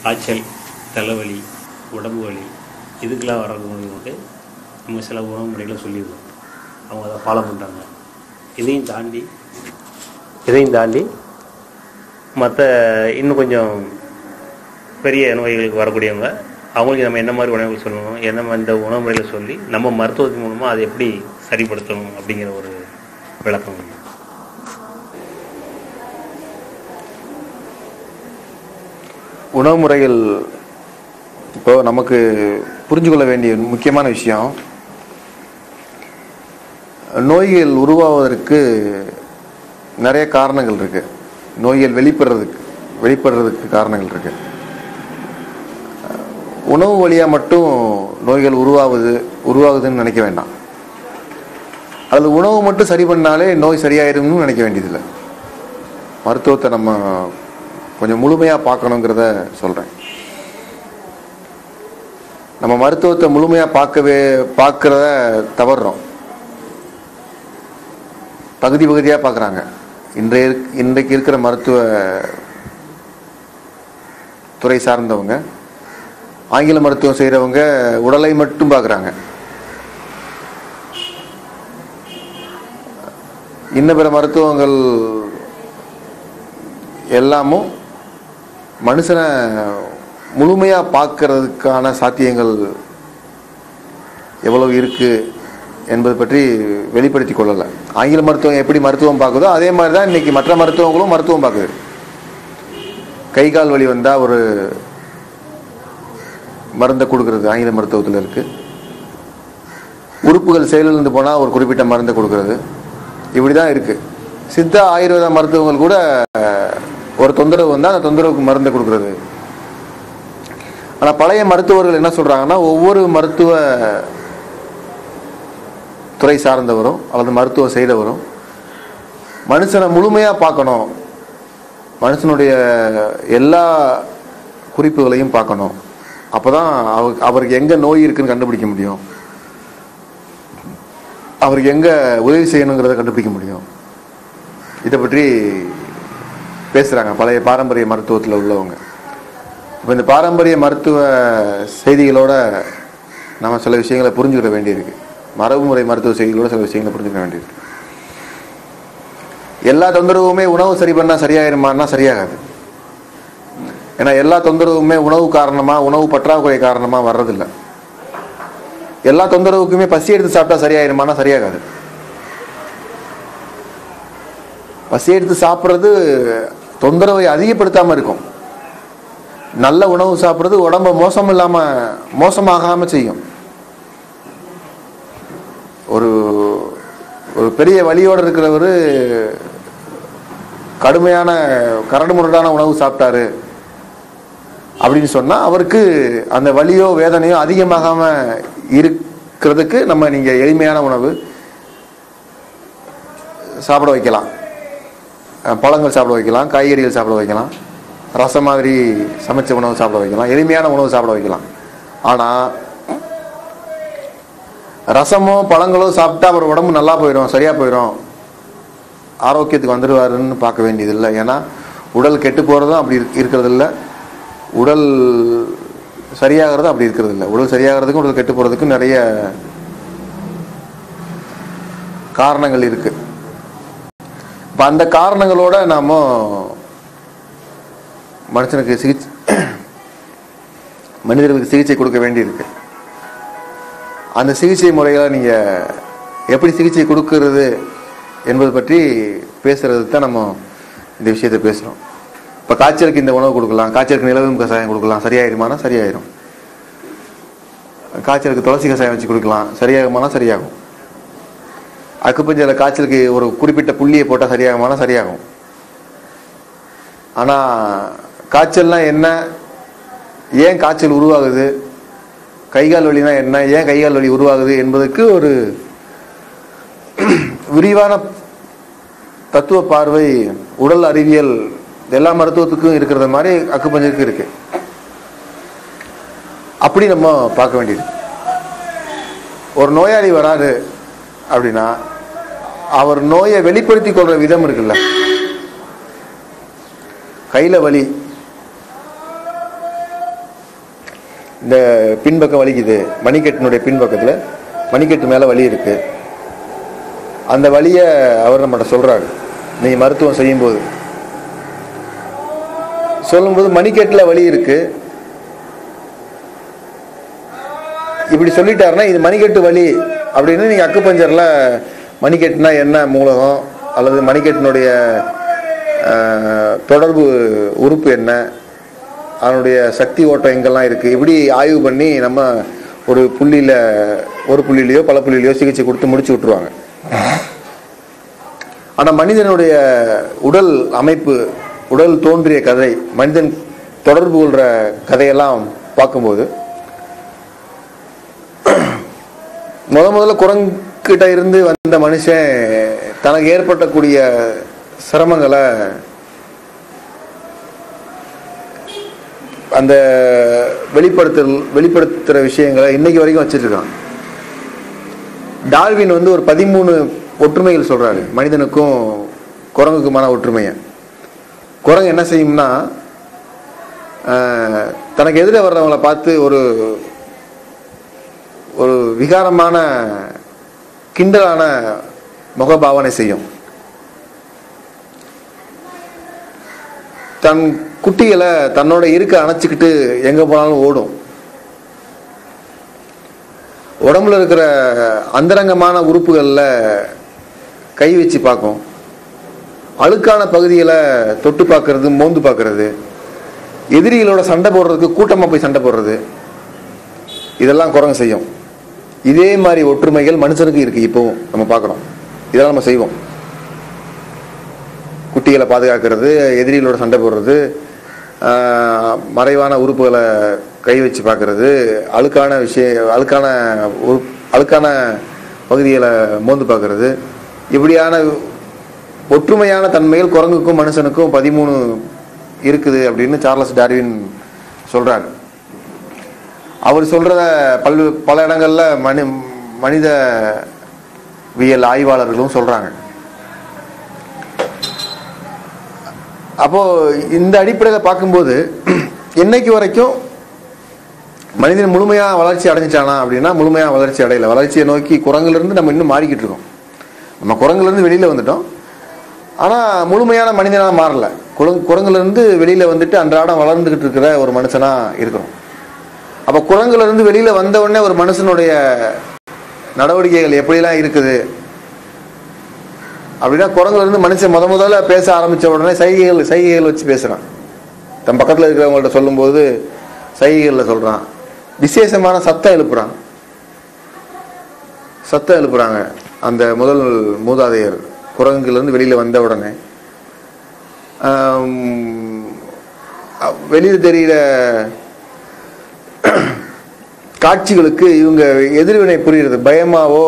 காய்ச்சல் தலைவலி உடம்பு வலி இதுக்கெல்லாம் வரவங்களுக்கு நம்ம சில உணவு முறைகளை சொல்லிடுவோம் அவங்க அதை ஃபாலோ பண்ணுறாங்க இதையும் தாண்டி இதையும் தாண்டி மற்ற இன்னும் கொஞ்சம் பெரிய நோய்களுக்கு வரக்கூடியவங்க அவங்களுக்கு நம்ம என்ன மாதிரி உணவுகள் சொல்லணும் என்ன மாதிரி இந்த உணவு முறைகளை சொல்லி நம்ம மருத்துவத்தின் மூலமாக அதை எப்படி சரிப்படுத்தணும் அப்படிங்கிற ஒரு விளக்கம் உணவு முறைகள் இப்போ நமக்கு புரிஞ்சு கொள்ள வேண்டிய முக்கியமான விஷயம் நோய்கள் உருவாவதற்கு நிறைய காரணங்கள் இருக்கு நோய்கள் வெளிப்படுறதுக்கு வெளிப்படுறதுக்கு காரணங்கள் இருக்கு உணவு வழியாக மட்டும் நோய்கள் உருவாகுது உருவாகுதுன்னு நினைக்க வேண்டாம் அதில் உணவு மட்டும் சரி பண்ணாலே நோய் சரியாயிரும்னு நினைக்க வேண்டியதில்லை மருத்துவத்தை நம்ம கொஞ்சம் முழுமையாக பார்க்கணுங்கிறத சொல்கிறேன் நம்ம மருத்துவத்தை முழுமையாக பார்க்கவே பார்க்குறத தவறுறோம் பகுதி பகுதியாக பார்க்குறாங்க இன்றைய இருக்- இன்றைக்கு இருக்கிற மருத்துவ துறை சார்ந்தவங்க ஆங்கில மருத்துவம் செய்கிறவங்க உடலை மட்டும் பார்க்குறாங்க இன்ன பிற மருத்துவங்கள் எல்லாமும் மனுஷனை முழுமையாக பார்க்கறதுக்கான சாத்தியங்கள் எவ்வளவு இருக்கு என்பது பற்றி வெளிப்படுத்தி கொள்ளலை ஆங்கில மருத்துவம் எப்படி மருத்துவம் பார்க்குதோ அதே மாதிரி தான் இன்னைக்கு மற்ற மருத்துவங்களும் மருத்துவம் பார்க்குது கை கால் வலி வந்தால் ஒரு மருந்தை கொடுக்கறது ஆங்கில மருத்துவத்தில் இருக்கு உறுப்புகள் செயலிழந்து போனால் ஒரு குறிப்பிட்ட மருந்தை கொடுக்கறது இப்படி தான் இருக்கு சித்தா ஆயுர்வேத மருத்துவங்கள் கூட ஒரு தொந்தரவு வந்தால் அந்த தொந்தரவுக்கு மருந்தை கொடுக்கறது ஆனால் பழைய மருத்துவர்கள் என்ன சொல்றாங்கன்னா ஒவ்வொரு மருத்துவ துறை சார்ந்தவரும் அல்லது மருத்துவம் செய்தவரும் மனுஷனை முழுமையாக பார்க்கணும் மனுஷனுடைய எல்லா குறிப்புகளையும் பார்க்கணும் அப்பதான் அவ- அவருக்கு எங்க நோய் இருக்குன்னு கண்டுபிடிக்க முடியும் அவருக்கு எங்க உதவி செய்யணுங்கிறத கண்டுபிடிக்க முடியும் இதை பற்றி பேசுறாங்க பழைய பாரம்பரிய மருத்துவத்தில் உள்ளவங்க இப்போ இந்த பாரம்பரிய மருத்துவ செய்திகளோட நம்ம சில விஷயங்களை புரிஞ்சுக்கிட வேண்டியிருக்கு மரபுமுறை மருத்துவ செய்திகளோட சில விஷயங்களை புரிஞ்சுக்க வேண்டியிருக்கு எல்லா தொந்தரவுமே உணவு சரி பண்ணா சரியாயிருமான்னா சரியாகாது ஏன்னா எல்லா தொந்தரவுமே உணவு காரணமா உணவு பற்றாக்குறை காரணமா வர்றதில்ல எல்லா தொந்தரவுக்குமே பசி எடுத்து சாப்பிட்டா சரியாயிருமானா சரியாகாது பசி எடுத்து சாப்பிட்றது தொந்தரவை அதிகப்படுத்தாம இருக்கும் நல்ல உணவு சாப்பிட்றது உடம்ப மோசம் இல்லாம மோசமாகாம செய்யும் ஒரு ஒரு பெரிய வலியோட இருக்கிறவர் கடுமையான கரடு முரடான உணவு சாப்பிட்டாரு அப்படின்னு சொன்னா அவருக்கு அந்த வலியோ வேதனையோ அதிகமாகாம இருக்கிறதுக்கு நம்ம நீங்க எளிமையான உணவு சாப்பிட வைக்கலாம் அஹ் பழங்கள் சாப்பிட வைக்கலாம் காய்கறிகள் சாப்பிட வைக்கலாம் ரசம் மாதிரி சமைச்ச உணவு சாப்பிட வைக்கலாம் எளிமையான உணவு சாப்பிட வைக்கலாம் ஆனா ரசமோ பழங்களோ சாப்பிட்டா அவர் உடம்பு நல்லா போயிடும் சரியா போயிடும் ஆரோக்கியத்துக்கு வந்துடுவாருன்னு பார்க்க வேண்டியதில்லை ஏன்னா உடல் கெட்டு போகிறதும் அப்படி இருக்- இருக்கிறது இல்ல உடல் சரியாகிறதும் அப்படி இருக்கிறது இல்ல உடல் சரியாகிறதுக்கும் உடல் கெட்டு போகிறதுக்கும் நிறைய காரணங்கள் இருக்கு இப்போ அந்த காரணங்களோட நாம மனுஷனுக்கு சிகிச்சை மனிதர்களுக்கு சிகிச்சை கொடுக்க வேண்டியிருக்கு அந்த சிகிச்சை முறைகளை நீங்க எப்படி சிகிச்சை கொடுக்கிறது என்பது பற்றி பேசுறது தான் நம்ம இந்த விஷயத்தை பேசுறோம் இப்போ காய்ச்சலுக்கு இந்த உணவு கொடுக்கலாம் காய்ச்சலுக்கு நிலவும் கஷாயம் கொடுக்கலாம் சரியாயிருமானா சரியாயிரும் காய்ச்சலுக்கு துளசி கஷாயம் வச்சு கொடுக்கலாம் சரியாகுமானா சரியாகும் அக்குப்பஞ்சல காய்ச்சலுக்கு ஒரு குறிப்பிட்ட புள்ளியை போட்டால் சரியாகுமானா சரியாகும் ஆனா காய்ச்சல்னா என்ன ஏன் காய்ச்சல் உருவாகுது கைகால் வலினா என்ன ஏன் கைகால் வலி உருவாகுது என்பதற்கு ஒரு விரிவான தத்துவ பார்வை உடல் அறிவியல் எல்லா மருத்துவத்துக்கும் இருக்கிறது மாதிரி அக்குப்பஞ்சருக்கு இருக்கு அப்படி நம்ம பார்க்க வேண்டியது ஒரு நோயாளி வராரு அப்படின்னா அவர் நோயை வெளிப்படுத்தி கொள்ற விதம் இருக்குல்ல கையில வலி இந்த பின்பக்கம் வலிக்குது மணிக்கட்டினுடைய பின்பக்கத்தில் மணிக்கட்டு மேலே வலி இருக்கு அந்த வலியை அவர் நம்மகிட்ட சொல்றாரு நீங்கள் மருத்துவம் செய்யும்போது சொல்லும்போது மணிக்கட்டில் வலி இருக்கு இப்படி சொல்லிட்டாருன்னா இது மணிக்கட்டு வலி அப்படின்னு நீங்கள் அக்குப்பஞ்சரில் மணிக்கட்டுனா என்ன மூலகம் அல்லது மணிக்கட்டினுடைய ஆஹ், தொடர்பு உறுப்பு என்ன அதனுடைய சக்தி ஓட்டம் எங்கெல்லாம் இருக்குது இப்படி ஆய்வு பண்ணி நம்ம ஒரு புள்ளியில் ஒரு புள்ளியிலையோ பல புள்ளியிலையோ சிகிச்சை கொடுத்து முடிச்சு விட்ருவாங்க ஆனால் மனிதனுடைய உடல் அமைப்பு உடல் தோன்றிய கதை மனிதன் தொடர்பு கொள்கிற கதையெல்லாம் பார்க்கும்போது முத முதல்ல குரங்கிட்ட இருந்து வந்த மனுஷன் தனக்கு ஏற்பட்டக்கூடிய சிரமங்களை அந்த வெளிப்படுத்தல் வெளிப்படுத்துகிற விஷயங்களை இன்னைக்கு வரைக்கும் வச்சிட்டு இருக்கான் டார்வின் வந்து ஒரு பதிமூணு ஒற்றுமைகள் சொல்றாரு மனிதனுக்கும் குரங்குக்குமான ஒற்றுமையை குரங்கு என்ன செய்யும்னா ஆஹ், தனக்கு எதிர வர்றவங்களை பார்த்து ஒரு ஒரு விகாரமான கிண்டலான முகபாவனை செய்யும் தன் குட்டிகளை தன்னோட இருக்க அணைச்சிக்கிட்டு எங்க போனாலும் ஓடும் உடம்புல இருக்கிற அந்தரங்கமான உறுப்புகளில் கை வச்சு பார்க்கும் அழுக்கான பகுதிகளை தொட்டு பார்க்கறது மோந்து பார்க்கறது எதிரிகளோட சண்டை போடுறதுக்கு கூட்டமாக போய் சண்டை போடுறது இதெல்லாம் குரங்கு செய்யும் இதே மாதிரி ஒற்றுமைகள் மனுஷனுக்கு இருக்கு இப்பவும் நம்ம பார்க்குறோம் இதெல்லாம் நம்ம செய்வோம் குட்டிகளை பாதுகாக்கிறது எதிரிகளோட சண்டை போடுறது ஆஹ், மறைவான உறுப்புகளை கை வச்சு பார்க்கறது அழுக்கான விஷய அழுக்கான உறு- அழுக்கான பகுதிகளை மோந்து பார்க்கறது இப்படியான ஒற்றுமையான தன்மைகள் குரங்குக்கும் மனுஷனுக்கும் பதிமூணு இருக்குது அப்படின்னு சார்லஸ் டார்வின் சொல்றாரு அவர் சொல்றத பல்வே பல இடங்கள்ல மனி மனித வியல் ஆய்வாளர்களும் சொல்றாங்க அப்போ இந்த அடிப்படையில் பார்க்கும்போது இன்னைக்கு வரைக்கும் மனிதன் முழுமையா வளர்ச்சி அடைஞ்சிட்டானா அப்படின்னா முழுமையா வளர்ச்சி அடையல வளர்ச்சியை நோக்கி குரங்குல இருந்து நம்ம இன்னும் மாறிக்கிட்டு இருக்கோம் நம்ம குரங்குல இருந்து வெளியில வந்துட்டோம் ஆனா முழுமையான மனிதனா மாறல குரங்கு குரங்குல இருந்து வெளியில வந்துட்டு அன்றாடம் வளர்ந்துகிட்டு இருக்கிற ஒரு மனுஷனா இருக்கிறோம் அப்ப குரங்குல இருந்து வெளியில வந்த உடனே ஒரு மனுஷனுடைய நடவடிக்கைகள் எப்படிலாம் இருக்குது அப்படின்னா குரங்குல இருந்து மனுஷன் முத முதல்ல பேச ஆரம்பிச்ச உடனே சைகைகள் சைகைகள் வச்சு பேசுறான் தன் பக்கத்துல இருக்கிறவங்கள்ட்ட சொல்லும்போது சைகைகள்ல சொல்றான் விசேஷமான சத்தம் எழுப்புறான் சத்தம் எழுப்புறாங்க அந்த முதல் மூதாதையர் குரங்குல இருந்து வெளியில வந்த உடனே ஆம், அ- வெளியில தெரிகிற காட்சிகளுக்கு இவங்க எதிர்வினை புரியுறது பயமாவோ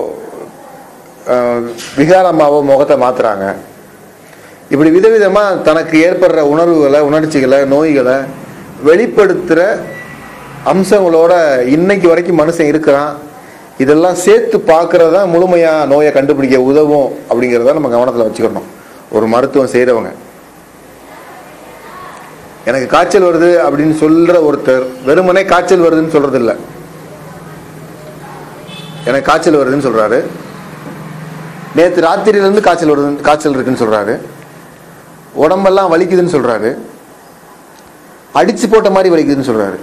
ஆஹ், விகாரமாவோ முகத்தை மாத்துறாங்க இப்படி விதவிதமா தனக்கு ஏற்படுற உணர்வுகளை உணர்ச்சிகளை நோய்களை வெளிப்படுத்துற அம்சங்களோட இன்னைக்கு வரைக்கும் மனுஷன் இருக்கிறான் இதெல்லாம் சேர்த்து பார்க்கறது தான் முழுமையா நோயை கண்டுபிடிக்க உதவும் அப்படிங்கிறத நம்ம கவனத்தில் வச்சுக்கணும் ஒரு மருத்துவம் செய்கிறவங்க எனக்கு காய்ச்சல் வருது அப்படின்னு சொல்ற ஒருத்தர் வெறுமனே காய்ச்சல் வருதுன்னு சொல்றது இல்ல எனக்கு காய்ச்சல் வருதுன்னு சொல்றாரு நேத்து ராத்திரியில இருந்து காய்ச்சல் வருது காய்ச்சல் இருக்குன்னு சொல்றாரு உடம்பெல்லாம் வலிக்குதுன்னு சொல்றாரு அடிச்சு போட்ட மாதிரி வலிக்குதுன்னு சொல்றாரு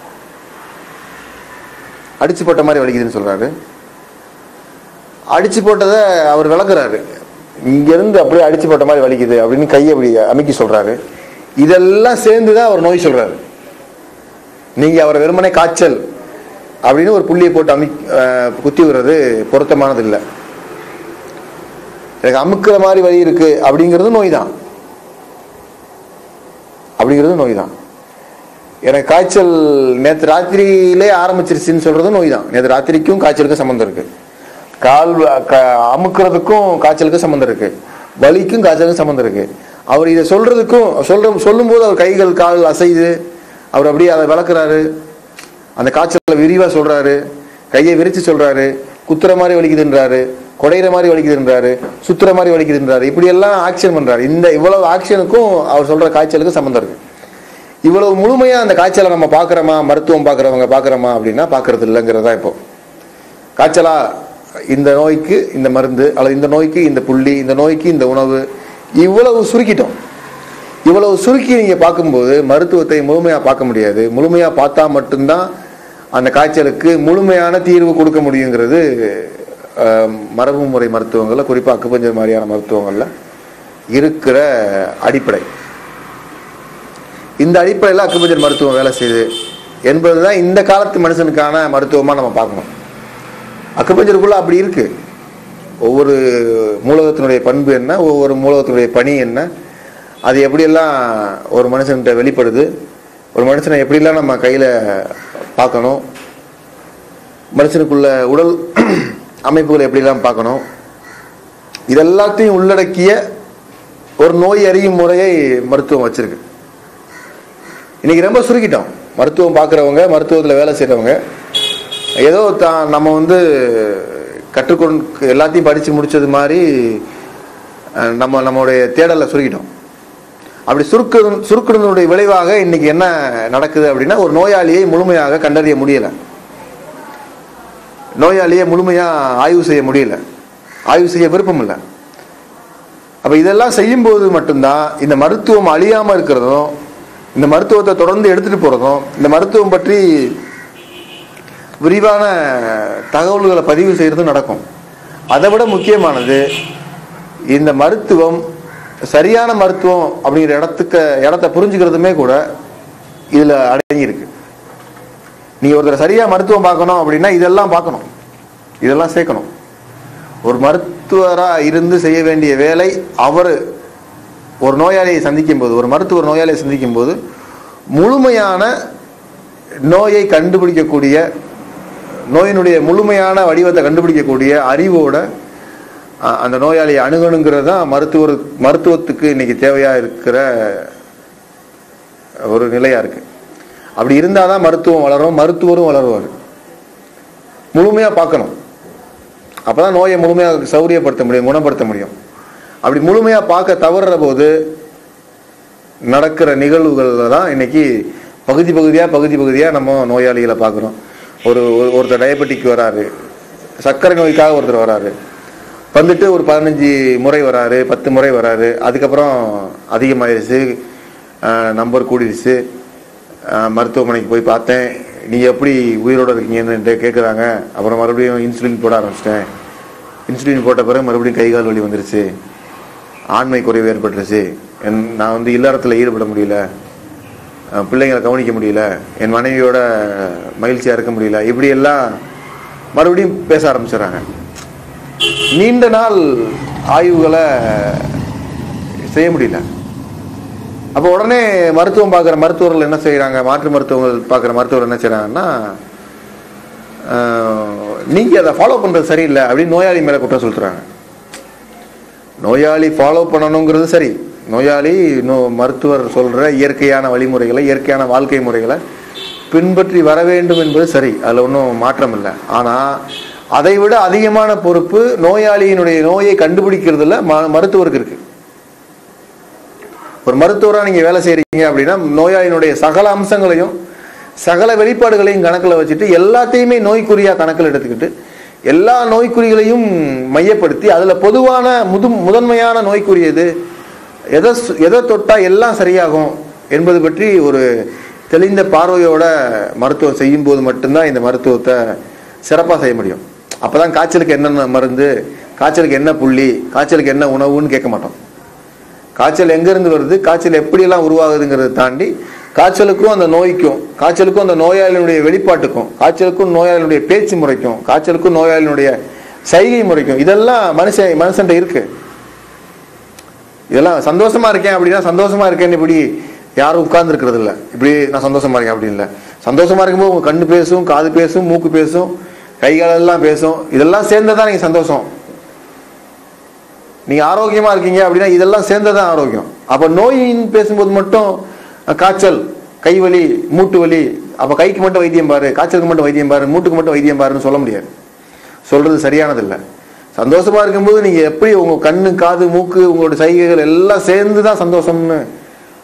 அடிச்சு போட்ட மாதிரி வலிக்குதுன்னு சொல்றாரு அடிச்சு போட்டதை அவர் விளக்குறாரு இங்க இருந்து அப்படியே அடிச்சு போட்ட மாதிரி வலிக்குது அப்படின்னு கையை அப்படி அமைக்கி சொல்றாரு இதெல்லாம் சேர்ந்து தான் அவர் நோய் சொல்றாரு நீங்க அவர் வெறுமனே காய்ச்சல் அப்படின்னு ஒரு புள்ளியை போட்டு அமி அஹ், குத்தி விடுறது பொருத்தமானது இல்லை எனக்கு அமுக்கிற மாதிரி வலி இருக்கு அப்படிங்கிறது நோய் தான் அப்படிங்கிறது நோய் தான் எனக்கு காய்ச்சல் நேற்று ராத்திரியிலே ஆரம்பிச்சிருச்சுன்னு சொல்றதும் நோய் தான் நேற்று ராத்திரிக்கும் காய்ச்சலுக்கும் சம்மந்தம் இருக்கு கால் வ- க- அமுக்குறதுக்கும் காய்ச்சலுக்கும் சம்மந்தம் இருக்கு வலிக்கும் காய்ச்சலுக்கும் சம்மந்தம் இருக்கு அவர் இதை சொல்றதுக்கும் சொல்ற சொல்லும்போது அவர் கைகள் கால் அசைது அவர் அப்படியே அதை விளக்குறாரு அந்த காய்ச்சலை விரிவா சொல்றாரு கையை விரிச்சு சொல்றாரு குத்துற மாதிரி வலிக்குதுன்றாரு குடையிற மாதிரி வலிக்குதுன்றாரு சுத்துற மாதிரி வலிக்குதுன்றாரு இப்படி எல்லாம் ஆக்ஷன் பண்றாரு இந்த இவ்வளவு ஆக்ஷனுக்கும் அவர் சொல்ற காய்ச்சலுக்கும் சம்மந்தம் இருக்கு இவ்வளவு முழுமையா அந்த காய்ச்சலை நம்ம பார்க்குறோமா மருத்துவம் பார்க்குறவங்க பார்க்குறோமா அப்படின்னா பார்க்கறது இல்லைங்கிறது தான் இப்போ காய்ச்சலா இந்த நோய்க்கு இந்த மருந்து அல்லது இந்த நோய்க்கு இந்த புள்ளி இந்த நோய்க்கு இந்த உணவு இவ்வளவு சுருக்கிட்டோம் இவ்வளவு சுருக்கி நீங்க பார்க்கும்போது மருத்துவத்தை முழுமையா பார்க்க முடியாது முழுமையா பார்த்தா மட்டும்தான் அந்த காய்ச்சலுக்கு முழுமையான தீர்வு கொடுக்க முடியுங்கிறது அஹ், மரபு முறை மருத்துவங்கள்ல குறிப்பா அக்குபஞ்சர் மாதிரியான மருத்துவங்கள்ல இருக்கிற அடிப்படை இந்த அடிப்படையில் அக்குபஞ்சர் மருத்துவம் வேலை செய்யுது என்பதுதான் இந்த காலத்து மனுஷனுக்கான மருத்துவமா நம்ம பார்க்கணும் அக்குபஞ்சருக்குள்ள அப்படி இருக்கு ஒவ்வொரு மூலகத்தினுடைய பண்பு என்ன ஒவ்வொரு மூலகத்தினுடைய பணி என்ன அது எப்படியெல்லாம் ஒரு மனுஷன்கிட்ட வெளிப்படுது ஒரு மனுஷனை எப்படிலாம் நம்ம கையில் பார்க்கணும் மனுஷனுக்குள்ள உடல் அமைப்புகளை எப்படிலாம் பார்க்கணும் இதெல்லாத்தையும் உள்ளடக்கிய ஒரு நோய் அறியும் முறையை மருத்துவம் வச்சிருக்கு இன்னைக்கு ரொம்ப சுருக்கிட்டோம் மருத்துவம் பார்க்குறவங்க மருத்துவத்தில் வேலை செய்கிறவங்க ஏதோ தான் நம்ம வந்து கற்றுக்கொண்டு எல்லாத்தையும் படித்து முடிச்சது மாதிரி அஹ், நம்ம நம்மளுடைய தேடலை சுருக்கிட்டோம் அப்படி சுருக்கு சுருக்கினதுடைய விளைவாக இன்னைக்கு என்ன நடக்குது அப்படின்னா ஒரு நோயாளியை முழுமையாக கண்டறிய முடியல நோயாளியை முழுமையா ஆய்வு செய்ய முடியல ஆய்வு செய்ய விருப்பம் இல்லை அப்ப இதெல்லாம் செய்யும்போது மட்டும்தான் இந்த மருத்துவம் அழியாம இருக்கிறதும் இந்த மருத்துவத்தை தொடர்ந்து எடுத்துட்டு போறதும் இந்த மருத்துவம் பற்றி விரிவான தகவல்களை பதிவு செய்யறதும் நடக்கும் அதை விட முக்கியமானது இந்த மருத்துவம் சரியான மருத்துவம் அப்படிங்கிற இடத்துக்கு இடத்த புரிஞ்சுக்கிறதுமே கூட இதுல அடங்கியிருக்கு நீங்க ஒருத்தர் சரியா மருத்துவம் பார்க்கணும் அப்படின்னா இதெல்லாம் பார்க்கணும் இதெல்லாம் சேர்க்கணும் ஒரு மருத்துவரா இருந்து செய்ய வேண்டிய வேலை அவர் ஒரு நோயாளியை சந்திக்கும் போது ஒரு மருத்துவர் நோயாளியை சந்திக்கும் போது முழுமையான நோயை கண்டுபிடிக்கக்கூடிய நோயினுடைய முழுமையான வடிவத்தை கண்டுபிடிக்கக்கூடிய அறிவோட அ- அந்த நோயாளியை அணுகணுங்கிறது தான் மருத்துவர் மருத்துவத்துக்கு இன்னைக்கு தேவையா இருக்கிற ஒரு நிலையா இருக்கு அப்படி இருந்தாதான் மருத்துவம் வளரும் மருத்துவரும் வளருவார் முழுமையா பார்க்கணும் அப்பதான் நோயை முழுமையாக சௌரியப்படுத்த முடியும் குணப்படுத்த முடியும் அப்படி முழுமையா பார்க்க தவறுற போது நடக்கிற நிகழ்வுகள்ல தான் இன்னைக்கு பகுதி பகுதியா பகுதி பகுதியா நம்ம நோயாளிகளை பார்க்குறோம் ஒரு ஒரு- ஒருத்தர் டயபெட்டிக் வராரு சர்க்கரை நோய்க்காக ஒருத்தர் வராரு வந்துட்டு ஒரு பதினஞ்சு முறை வராரு பத்து முறை வராரு அதுக்கப்புறம் அதிகமாயிருச்சு நம்பர் கூடிருச்சு அஹ், மருத்துவமனைக்கு போய் பார்த்தேன் நீ எப்படி உயிரோட இருக்கீங்கன்னு கேட்குறாங்க அப்புறம் மறுபடியும் இன்சுலின் போட ஆரம்பிச்சிட்டேன் இன்சுலின் போட்ட பிறகு மறுபடியும் கை கால் வலி வந்துருச்சு ஆண்மை குறைவு ஏற்பட்டுருச்சு என் நான் வந்து இல்லறத்தில் ஈடுபட முடியல அஹ், பிள்ளைங்களை கவனிக்க முடியல என் மனைவியோட மகிழ்ச்சியாக இருக்க முடியல இப்படி எல்லாம் மறுபடியும் பேச ஆரம்பிச்சிடுறாங்க நீண்ட நாள் ஆய்வுகளை செய்ய முடியல அப்போ உடனே மருத்துவம் பார்க்குற மருத்துவர்கள் என்ன செய்கிறாங்க மாற்று மருத்துவங்கள் பார்க்குற மருத்துவர்கள் என்ன செய்கிறாங்கன்னா நீங்கள் அதை ஃபாலோ பண்ணுறது சரியில்லை அப்படின்னு நோயாளி மேலே குற்றம் சொல்லிட்டுறாங்க நோயாளி ஃபாலோ பண்ணணுங்கிறது சரி நோயாளி நோ மருத்துவர் சொல்கிற இயற்கையான வழிமுறைகளை இயற்கையான வாழ்க்கை முறைகளை பின்பற்றி வர வேண்டும் என்பது சரி அதில் ஒன்றும் மாற்றம் இல்லை ஆனால் அதை விட அதிகமான பொறுப்பு நோயாளியினுடைய நோயை கண்டுபிடிக்கிறதுல ம மருத்துவருக்கு இருக்கு ஒரு மருத்துவராக நீங்கள் வேலை செய்கிறீங்க அப்படின்னா நோயாளியினுடைய சகல அம்சங்களையும் சகல வெளிப்பாடுகளையும் கணக்கில் வச்சுட்டு எல்லாத்தையுமே நோய்க்குறியாக கணக்கில் எடுத்துக்கிட்டு எல்லா நோய்க்குறிகளையும் மையப்படுத்தி அதில் பொதுவான முது முதன்மையான நோய்க்குறி எது எதை சு- எதை தொட்டா எல்லாம் சரியாகும் என்பது பற்றி ஒரு தெளிந்த பார்வையோட மருத்துவம் செய்யும் போது மட்டும்தான் இந்த மருத்துவத்தை சிறப்பாக செய்ய முடியும் அப்பதான் காய்ச்சலுக்கு என்னென்ன மருந்து காய்ச்சலுக்கு என்ன புள்ளி காய்ச்சலுக்கு என்ன உணவுன்னு கேட்க மாட்டோம் காய்ச்சல் எங்கிருந்து வருது காய்ச்சல் எப்படியெல்லாம் உருவாகுதுங்கிறத தாண்டி காய்ச்சலுக்கும் அந்த நோய்க்கும் காய்ச்சலுக்கும் அந்த நோயாளியினுடைய வெளிப்பாட்டுக்கும் காய்ச்சலுக்கும் நோயாளியினுடைய பேச்சு முறைக்கும் காய்ச்சலுக்கும் நோயாளியினுடைய சைகை முறைக்கும் இதெல்லாம் மனுஷன் மனுஷன்ட்ட இருக்கு இதெல்லாம் சந்தோஷமா இருக்கேன் அப்படின்னா சந்தோஷமா இருக்கேன்னு இப்படி யாரும் உட்கார்ந்து இருக்கிறது இல்ல இப்படி நான் சந்தோஷமா இருக்கேன் அப்படின்னு இல்ல சந்தோஷமா இருக்கும்போது உங்க கண்ணு பேசும் காது பேசும் மூக்கு பேசும் கை காலெல்லாம் பேசும் இதெல்லாம் சேர்ந்ததான் நீங்க சந்தோஷம் நீங்க ஆரோக்கியமா இருக்கீங்க அப்படின்னா இதெல்லாம் சேர்ந்ததான் ஆரோக்கியம் அப்ப நோயின்னு பேசும்போது மட்டும் அஹ், காய்ச்சல் கை வலி மூட்டு வலி அப்ப கைக்கு மட்டும் வைத்தியம் பாரு காய்ச்சலுக்கு மட்டும் வைத்தியம் பாரு மூட்டுக்கு மட்டும் வைத்தியம் பாருன்னு சொல்ல முடியாது சொல்றது சரியானது இல்ல சந்தோஷமா இருக்கும்போது நீங்க எப்படி உங்க கண்ணு காது மூக்கு உங்களோட சைகைகள் எல்லாம் சேர்ந்து தான் சந்தோஷம்னு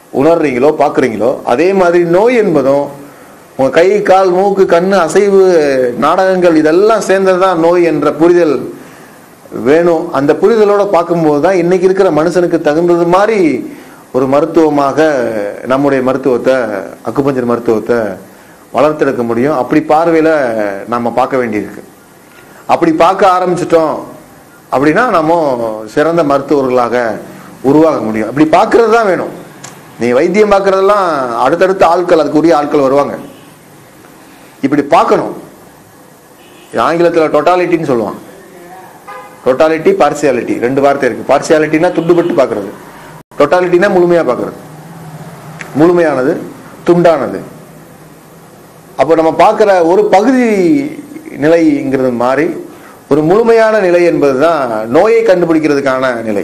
உணர்றீங்களோ பார்க்குறீங்களோ அதே மாதிரி நோய் என்பதும் உங்கள் கை கால் மூக்கு கண்ணு அசைவு நாடகங்கள் இதெல்லாம் சேர்ந்தது தான் நோய் என்ற புரிதல் வேணும் அந்த புரிதலோட பார்க்கும்போது தான் இன்னைக்கு இருக்கிற மனுஷனுக்கு தகுந்தது மாதிரி ஒரு மருத்துவமாக நம்முடைய மருத்துவத்தை அக்குபஞ்சர் மருத்துவத்தை வளர்த்தெடுக்க முடியும் அப்படி பார்வையில் நம்ம பார்க்க வேண்டியிருக்கு அப்படி பார்க்க ஆரம்பிச்சிட்டோம் அப்படின்னா நம்ம சிறந்த மருத்துவர்களாக உருவாக முடியும் அப்படி பார்க்கறது தான் வேணும் நீ வைத்தியம் பார்க்கறதெல்லாம் அடுத்தடுத்த ஆட்கள் அதுக்குரிய ஆட்கள் வருவாங்க இப்படி பார்க்கணும் ஆங்கிலத்தில் டொட்டாலிட்டின்னு சொல்லுவான் டொட்டாலிட்டி பார்சியாலிட்டி ரெண்டு வார்த்தை இருக்கு பார்சியாலிட்டினா துண்டுபட்டு பார்க்கறது டொட்டாலிட்டினா முழுமையா பார்க்கறது முழுமையானது துண்டானது அப்போ நம்ம பார்க்குற ஒரு பகுதி நிலைங்கிறது மாறி ஒரு முழுமையான நிலை என்பது தான் நோயை கண்டுபிடிக்கிறதுக்கான நிலை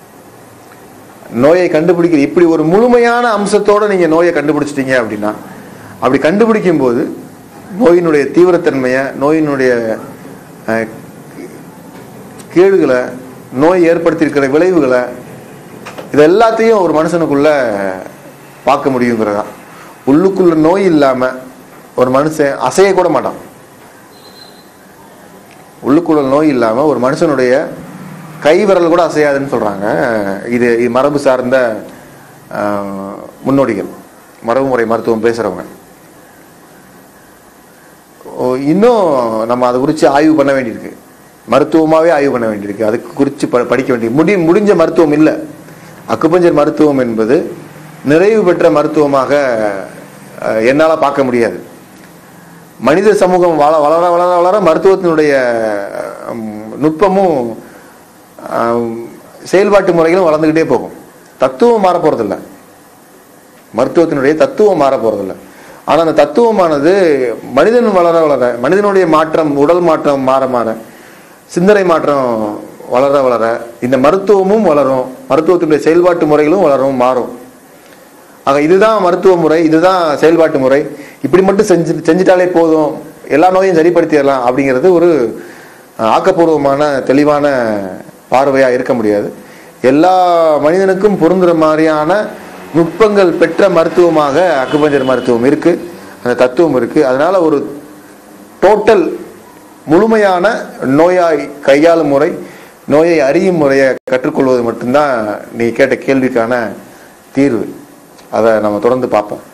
நோயை கண்டுபிடிக்கிற இப்படி ஒரு முழுமையான அம்சத்தோட நீங்க நோயை கண்டுபிடிச்சிட்டீங்க அப்படின்னா அப்படி கண்டுபிடிக்கும் போது நோயினுடைய தீவிரத்தன்மையை நோயினுடைய அஹ், கேடுகளை நோய் ஏற்படுத்தியிருக்கிற விளைவுகளை இது எல்லாத்தையும் ஒரு மனுஷனுக்குள்ள பார்க்க முடியுங்கிறதா உள்ளுக்குள்ள நோய் இல்லாம ஒரு மனுஷன் அசைய கூட மாட்டான் உள்ளுக்குள்ள நோய் இல்லாம ஒரு மனுஷனுடைய கை விரல் கூட அசையாதுன்னு சொல்றாங்க இது இது மரபு சார்ந்த ஆஹ், முன்னோடிகள் மரபு முறை மருத்துவம் பேசுறவங்க ஓ, இன்னும் நம்ம அதை குறித்து ஆய்வு பண்ண வேண்டியிருக்கு மருத்துவமாகவே ஆய்வு பண்ண வேண்டியிருக்கு அதுக்கு குறித்து ப படிக்க வேண்டிய முடி முடிஞ்ச மருத்துவம் இல்லை அக்குபஞ்சர் மருத்துவம் என்பது நிறைவு பெற்ற மருத்துவமாக அஹ், என்னால பார்க்க முடியாது மனித சமூகம் வள வளர வளர வளர மருத்துவத்தினுடைய அஹ், நுட்பமும் அஹ், செயல்பாட்டு முறைகளும் வளர்ந்துக்கிட்டே போகும் தத்துவம் மாற போறதில்ல மருத்துவத்தினுடைய தத்துவம் மாற போறதில்ல ஆனா அந்த தத்துவமானது மனிதன் வளர வளர மனிதனுடைய மாற்றம் உடல் மாற்றம் மாற மாற சிந்தனை மாற்றம் வளர வளர இந்த மருத்துவமும் வளரும் மருத்துவத்தினுடைய செயல்பாட்டு முறைகளும் வளரும் மாறும் ஆக இதுதான் மருத்துவ முறை இதுதான் செயல்பாட்டு முறை இப்படி மட்டும் செஞ்சு செஞ்சிட்டாலே போதும் எல்லா நோயும் சரிப்படுத்திடலாம் அப்படிங்கிறது ஒரு அஹ், ஆக்கப்பூர்வமான தெளிவான பார்வையா இருக்க முடியாது எல்லா மனிதனுக்கும் பொருந்துற மாதிரியான நுட்பங்கள் பெற்ற மருத்துவமாக அக்குபஞ்சர் மருத்துவம் இருக்கு அந்த தத்துவம் இருக்கு அதனால ஒரு டோட்டல் முழுமையான நோயாய் கையாளும் முறை நோயை அறியும் முறையை கற்றுக்கொள்வது மட்டும்தான் நீ கேட்ட கேள்விக்கான தீர்வு அதை நம்ம தொடர்ந்து பார்ப்போம்